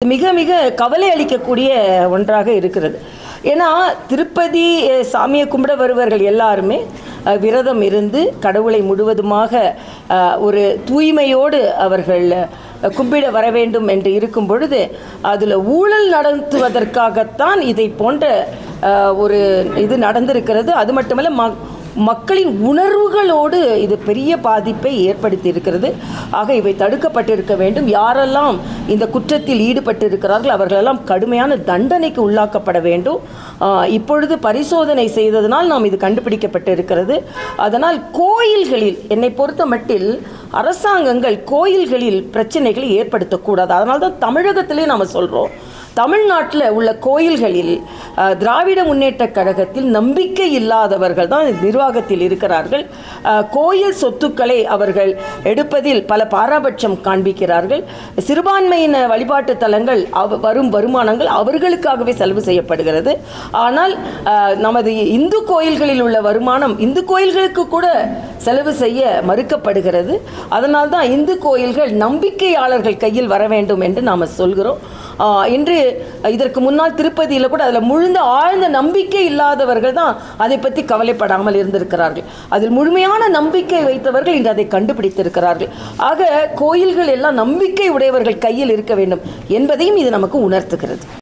மிக மிக கவலை அளிக்கக்கூடிய ஒன்றாக இருக்கிறது ஏன்னா திருப்பதி அஹ், சாமியை கும்பிட வருவர்கள் எல்லாருமே அஹ், விரதம் இருந்து கடவுளை முழுவதுமாக அஹ், ஒரு தூய்மையோடு அவர்கள் அஹ், கும்பிட வர வேண்டும் என்று இருக்கும் பொழுது அதில் ஊழல் நடத்துவதற்காகத்தான் இதை போன்ற அஹ், ஒரு இது நடந்திருக்கிறது அது மட்டுமல்ல ம மக்களின் உணர்வுகளோடு இது பெரிய பாதிப்பை ஏற்படுத்தி இருக்கிறது ஆக இவை தடுக்கப்பட்டிருக்க வேண்டும் யாரெல்லாம் இந்த குற்றத்தில் ஈடுபட்டிருக்கிறார்கள் அவர்களெல்லாம் கடுமையான தண்டனைக்கு உள்ளாக்கப்பட வேண்டும் ஆஹ், இப்பொழுது பரிசோதனை செய்ததனால் நாம் இது கண்டுபிடிக்கப்பட்டு இருக்கிறது அதனால் கோயில்களில் என்னை பொறுத்த மட்டில் அரசாங்கங்கள் கோயில்களில் பிரச்சனைகளை ஏற்படுத்தக்கூடாது அதனால தான் தமிழகத்திலே நாம் சொல்கிறோம் தமிழ்நாட்டில் உள்ள கோயில்களில் அஹ், திராவிட முன்னேற்றக் கழகத்தில் நம்பிக்கை இல்லாதவர்கள் தான் நிர்வாகத்தில் இருக்கிறார்கள் அஹ், கோயில் சொத்துக்களை அவர்கள் எடுப்பதில் பல பாராபட்சம் காண்பிக்கிறார்கள் சிறுபான்மையின வழிபாட்டு தலங்கள் அவ வரும் வருமானங்கள் அவர்களுக்காகவே செலவு செய்யப்படுகிறது ஆனால் அஹ், நமது இந்து கோயில்களில் உள்ள வருமானம் இந்து கோயில்களுக்கு கூட செலவு செய்ய மறுக்கப்படுகிறது அதனால் தான் இந்து கோயில்கள் நம்பிக்கையாளர்கள் கையில் வர வேண்டும் என்று நாம் சொல்கிறோம் ஆஹ் இன்று இதற்கு முன்னால் திருப்பதியில் கூட அதில் முழுந்த ஆழ்ந்த நம்பிக்கை இல்லாதவர்கள் தான் அதை பற்றி கவலைப்படாமல் இருந்திருக்கிறார்கள் அதில் முழுமையான நம்பிக்கை வைத்தவர்கள் இன்று அதை கண்டுபிடித்திருக்கிறார்கள் ஆக கோயில்கள் எல்லாம் நம்பிக்கை உடையவர்கள் கையில் இருக்க வேண்டும் என்பதையும் இது நமக்கு உணர்த்துகிறது